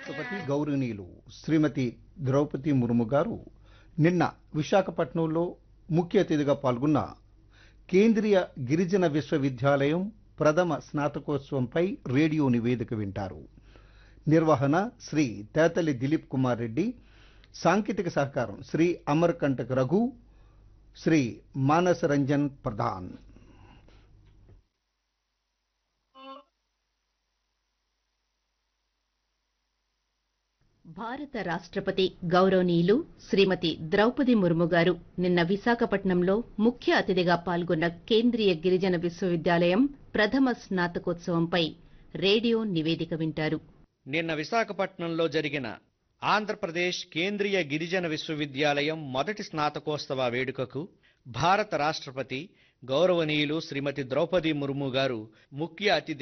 రాష్ట్రపతి గౌరవనీయులు శ్రీమతి ద్రౌపది ముర్ము గారు నిన్న విశాఖపట్నంలో ముఖ్య అతిథిగా పాల్గొన్న కేంద్రీయ గిరిజన విశ్వవిద్యాలయం ప్రథమ స్నాతకోత్సవంపై రేడియో నివేదిక వింటారు నిర్వహణ శ్రీ తేతలి దిలీప్ కుమార్ రెడ్డి సాంకేతిక సహకారం శ్రీ అమర్కంటక్ రఘు శ్రీ మానస రంజన్ ప్రధాన్ భారత రాష్ట్రపతి గౌరవనీయులు శ్రీమతి ద్రౌపది ముర్ము గారు నిన్న విశాఖపట్నంలో ముఖ్య అతిథిగా పాల్గొన్న కేంద్రీయ గిరిజన విశ్వవిద్యాలయం ప్రథమ స్నాతకోత్సవంపై రేడియో నివేదిక వింటారు నిన్న విశాఖపట్నంలో జరిగిన ఆంధ్రప్రదేశ్ కేంద్రీయ గిరిజన విశ్వవిద్యాలయం మొదటి స్నాతకోత్సవ వేడుకకు భారత రాష్ట్రపతి గౌరవనీయులు శ్రీమతి ద్రౌపది ముర్ము గారు ముఖ్య అతిథి